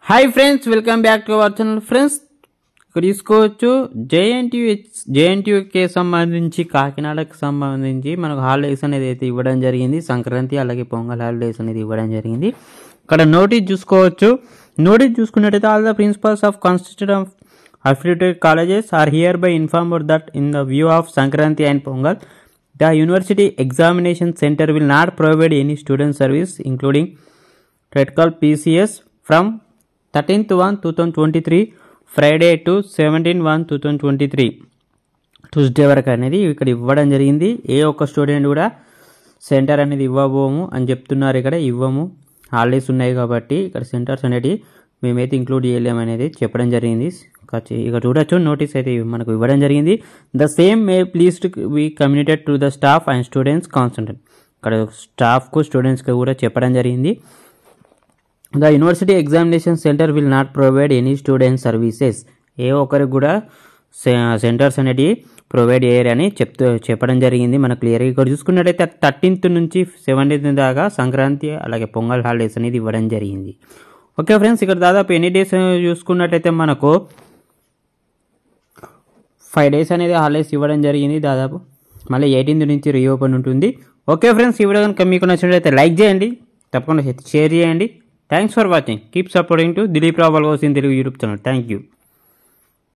hi friends welcome back to our channel friends ఇక్కడ తీసుకోవచ్చు JNTU జేఎన్టీయూకి సంబంధించి కాకినాడకు సంబంధించి మనకు హాలిడేస్ అనేది అయితే ఇవ్వడం జరిగింది సంక్రాంతి అలాగే పొంగల్ హాలిడేస్ అనేది ఇవ్వడం జరిగింది ఇక్కడ నోటీస్ చూసుకోవచ్చు నోటీస్ చూసుకున్నట్టయితే all the principals of constitute of affiliated colleges are hereby informed that in the view of Sankranti and Pongal, the University Examination Center will not provide any student service, including critical PCS, from 13th 1 2023 Friday to 17 1 2023 Tuesday వరకు అనేది ఇక్కడ ఇవ్వడం జరిగింది ఏ ఒక్క student కూడా centre అనేది ఇవ్వబోము అని చెప్తున్నారు ఇక్కడ ఇవ్వము హాలిడేస్ ఉన్నాయి కాబట్టి ఇక్కడ సెంటర్స్ అనేవి మేమైతే ఇంక్లూడ్ చేయలేము అనేది చెప్పడం జరిగింది కాచి- ఇక చూడొచ్చు నోటీస్ అయితే మనకు ఇవ్వడం జరిగింది the same may please to be communicate to the staff and students concentrate ఇక్కడ స్టాఫ్కు స్టూడెంట్స్కి కూడా చెప్పడం జరిగింది the university examination centre will not provide any student services ఏ ఒక్కరికి కూడా సెంటర్స్ అనేటివి ప్రొవైడ్ చేయరని చెప్తూ చెప్పడం జరిగింది మనకు క్లియర్గా ఇక్కడ చూసుకున్నట్టయితే థర్టీన్త్ నుంచి సెవెంటీన్త్ దాకా సంక్రాంతి అలాగే పొంగల్ హాలిడేస్ అనేది ఇవ్వడం జరిగింది ఓకే ఫ్రెండ్స్ ఇక్కడ దాదాపు ఎన్ని డేస్ చూసుకున్నట్టయితే మనకు ఫైవ్ డేస్ అనేది హాలిడేస్ ఇవ్వడం జరిగింది దాదాపు మళ్ళీ ఎయిటీన్త్ నుంచి రీఓపెన్ ఉంటుంది ఓకే ఫ్రెండ్స్ ఈ వీడియో కనుక మీకు నచ్చినట్లయితే లైక్ చేయండి తప్పకుండా షేర్ చేయండి thanks for watching keep supporting to Dilip Rao బల్గోసిన్ Telugu YouTube channel thank you